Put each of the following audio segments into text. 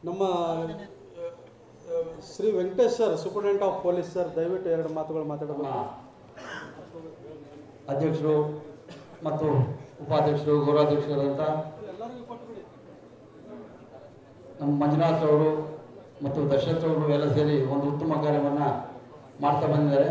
ನಮ್ಮ ಆ, Shri Venkatesh sir superintendent of police sir ದಯವಿಟ್ಟು ಎರಡು ಮಾತುಗಳು ನಮ್ಮ ಮಾತಾಡಬೇಕು ಅಧ್ಯಕ್ಷರು ಮತ್ತು ಉಪಾಧ್ಯಕ್ಷರು ಗೌರವಾಧ್ಯಕ್ಷರಾದಂಥ ನಮ್ಮ ಮಂಜುನಾಥ್ ಅವರು ಮತ್ತು ದಶರಥ್ ಅವರು ಎಲ್ಲ ಸೇರಿ ಒಂದು ಉತ್ತಮ ಕಾರ್ಯವನ್ನು ಮಾಡ್ತಾ ಬಂದಿದ್ದಾರೆ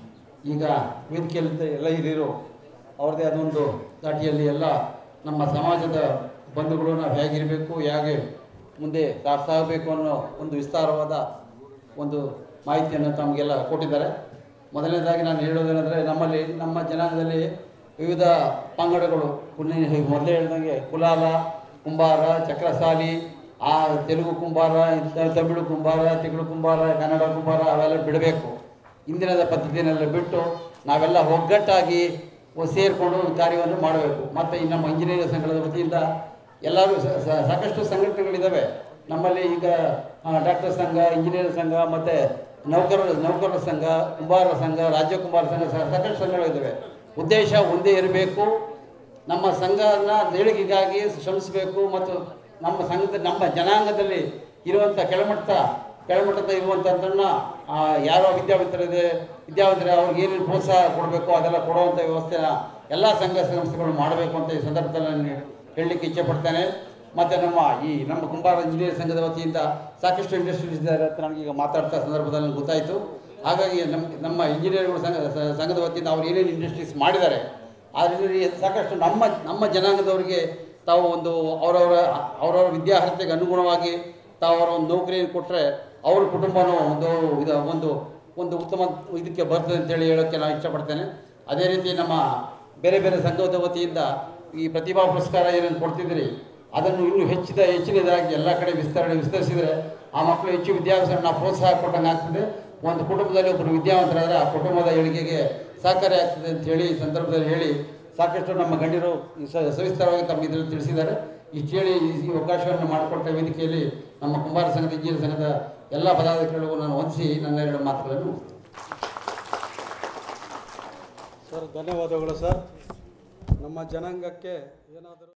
ಈಗ ವೇದಿಕೆಯಲ್ಲಿ ಎಲ್ಲ ಹಿರಿಯರು ಅವ್ರದ್ದೇ ಆದ ಒಂದು ದಾಟಿಯಲ್ಲಿ ಎಲ್ಲ ನಮ್ಮ ಸಮಾಜದ ಬಂಧುಗಳು ನಾವು ಹೇಗಿರಬೇಕು ಹೇಗೆ ಮುಂದೆ ಸಾಗಿಸಬೇಕು ಅನ್ನೋ ಒಂದು ವಿಸ್ತಾರವಾದ ಒಂದು ಮಾಹಿತಿಯನ್ನು ತಮಗೆಲ್ಲ ಕೊಟ್ಟಿದ್ದಾರೆ ಮೊದಲನೇದಾಗಿ ನಾನು ಹೇಳೋದೇನೆಂದರೆ ನಮ್ಮಲ್ಲಿ ನಮ್ಮ ಜನಾಂಗದಲ್ಲಿ ವಿವಿಧ ಪಂಗಡಗಳು ಕುನ್ನಿ ಮೊದಲೇ ಹೇಳ್ದಂಗೆ ಕುಲಾಲ ಕುಂಬಾರ ಚಕ್ರಸಾಲಿ ಆ ತೆಲುಗು ಕುಂಬಾರ ತ- ತಮಿಳು ಕುಂಬಾರ ತಿಗಳು ಕುಂಬಾರ ಕನ್ನಡ ಕುಂಬಾರ ಅವೆಲ್ಲ ಬಿಡಬೇಕು ಇಂದಿನದ ಪದ್ಧತಿಯನ್ನೆಲ್ಲ ಬಿಟ್ಟು ನಾವೆಲ್ಲ ಒಗ್ಗಟ್ಟಾಗಿ ಒ- ಸೇರಿಕೊಂಡು ಒಂದು ಕಾರ್ಯವನ್ನು ಮಾಡಬೇಕು ಮತ್ತು ಈ ನಮ್ಮ ಇಂಜಿನಿಯರ್ ಸಂಘದ ವತಿಯಿಂದ ಎಲ್ಲರೂ ಸ- ಸ- ಸಾಕಷ್ಟು ಸಂಘಟನೆಗಳಿದ್ದಾವೆ ನಮ್ಮಲ್ಲಿ ಈಗ ಡಾಕ್ಟರ್ ಸಂಘ ಇಂಜಿನಿಯರ್ ಸಂಘ ಮತ್ತು ನೌಕರರ ನೌಕರರ ಸಂಘ ಕುಂಬಾರರ ಸಂಘ ರಾಜ್ಯ ಕುಂಬಾರ ಸಂಘ ಸಾ- ಸಾಕಷ್ಟು ಸಂಘಗಳಿದ್ದಾವೆ ಉದ್ದೇಶ ಒಂದೇ ಇರಬೇಕು ನಮ್ಮ ಸಂಘನ ಏಳಿಗೆಗಾಗಿ ಶ್ರಮಿಸಬೇಕು ಮತ್ತು ನಮ್ಮ ಸಂಘದ ನಮ್ಮ ಜನಾಂಗದಲ್ಲಿ ಇರುವಂಥ ಕೆಳಮಟ್ಟ ಕೆಳಮಟ್ಟದ ಇರುವಂಥದ್ದನ್ನು ಯಾರೋ ವಿದ್ಯಾವಂತರಿದೆ ವಿದ್ಯಾವಂತರು ಅವ್ರಿಗೆ ಏನೇನು ಪ್ರೋತ್ಸಾಹ ಕೊಡಬೇಕು ಅದೆಲ್ಲ ಕೊಡುವಂಥ ವ್ಯವಸ್ಥೆನ ಎಲ್ಲ ಸಂಘ ಸಂಸ್ಥೆಗಳು ಮಾಡಬೇಕು ಅಂತ ಈ ಸಂದರ್ಭದಲ್ಲಿ ನಾನು ಹೇಳಲಿಕ್ಕೆ ಇಚ್ಛೆ ಪಡ್ತೇನೆ ಮತ್ತು ನಮ್ಮ ಈ ನಮ್ಮ ಕುಂಬಾರ ಇಂಜಿನಿಯರ್ ಸಂಘದ ವತಿಯಿಂದ ಸಾಕಷ್ಟು ಇಂಡಸ್ಟ್ರೀಸ್ ಇದ್ದಾರೆ ಅಂತ ನನಗೀಗ ಮಾತಾಡ್ತಾ ಸಂದರ್ಭದಲ್ಲಿ ನನಗೆ ಗೊತ್ತಾಯಿತು ಹಾಗಾಗಿ ನಮ್ಮ ನಮ್ಮ ಇಂಜಿನಿಯರ್ಗಳು ಸಂಘ ಸ- ಸಂಘದ ವತಿಯಿಂದ ಅವ್ರು ಏನೇನು ಇಂಡಸ್ಟ್ರೀಸ್ ಮಾಡಿದ್ದಾರೆ ಅದರಲ್ಲಿ ಸಾಕಷ್ಟು ನಮ್ಮ ನಮ್ಮ ಜನಾಂಗದವರಿಗೆ ತಾವು ಒಂದು ಅವರವರ ಅವರವರ ವಿದ್ಯಾರ್ಹತೆಗೆ ಅನುಗುಣವಾಗಿ ತಾವು ಅವರ ಒಂದು ನೌಕರಿಯನ್ನು ಕೊಟ್ಟರೆ ಅವ್ರ ಕುಟುಂಬನೂ ಒಂದು ಇದು ಒಂದು ಒಂದು ಉತ್ತಮ ಇದಕ್ಕೆ ಬರ್ತದೆ ಅಂತೇಳಿ ಹೇಳೋಕ್ಕೆ ನಾನು ಇಷ್ಟಪಡ್ತೇನೆ ಅದೇ ರೀತಿ ನಮ್ಮ ಬೇರೆ ಬೇರೆ ಸಂಘದ ವತಿಯಿಂದ ಈ ಪ್ರತಿಭಾ ಪುರಸ್ಕಾರ ಏನೇನು ಕೊಡ್ತಿದ್ದೀರಿ ಅದನ್ನು ಇನ್ನೂ ಹೆಚ್ಚಿದ ಹೆಚ್ಚಿನದಾಗಿ ಎಲ್ಲ ಕಡೆ ವಿಸ್ತರಣೆ ವಿಸ್ತರಿಸಿದರೆ ಆ ಮಕ್ಕಳು ಹೆಚ್ಚು ವಿದ್ಯಾಭ್ಯಾಸವನ್ನು ಪ್ರೋತ್ಸಾಹ ಕೊಟ್ಟಂಗೆ ಆಗ್ತದೆ ಒಂದು ಕುಟುಂಬದಲ್ಲಿ ಒಬ್ಬರು ವಿದ್ಯಾವಂತರಾದರೆ ಆ ಕುಟುಂಬದ ಏಳಿಗೆಗೆ ಸಹಕಾರಿ ಆಗ್ತದೆ ಅಂತ ಹೇಳಿ ಈ ಸಂದರ್ಭದಲ್ಲಿ ಹೇಳಿ ಸಾಕಷ್ಟು ನಮ್ಮ ಗಣ್ಯರು ಈ ಸ- ಸವಿಸ್ತಾರವಾಗಿ ತಮ್ಮ ಇದರಲ್ಲಿ ತಿಳಿಸಿದ್ದಾರೆ ಇಷ್ಟು ಹೇಳಿ ಈ ಈ ಅವಕಾಶವನ್ನು ಮಾಡಿಕೊಟ್ಟ ವೇದಿಕೆಯಲ್ಲಿ ನಮ್ಮ ಕುಂಬಾರ ಸಂಘದ ಇಂಜಿನಿಯರ್ ಸಂಘದ ಎಲ್ಲ ಪದಾಧಿಕಾರಿಗಳಿಗೂ ನಾನು ವಂದಿಸಿ ನನ್ನ ಎರಡು ಮಾತುಗಳನ್ನು ಮುಗಿಸ್ತೇನೆ. ಸರ್ ಧನ್ಯವಾದಗಳು ಸರ್ ನಮ್ಮ ಜನಾಂಗಕ್ಕೆ ಏನಾದರೂ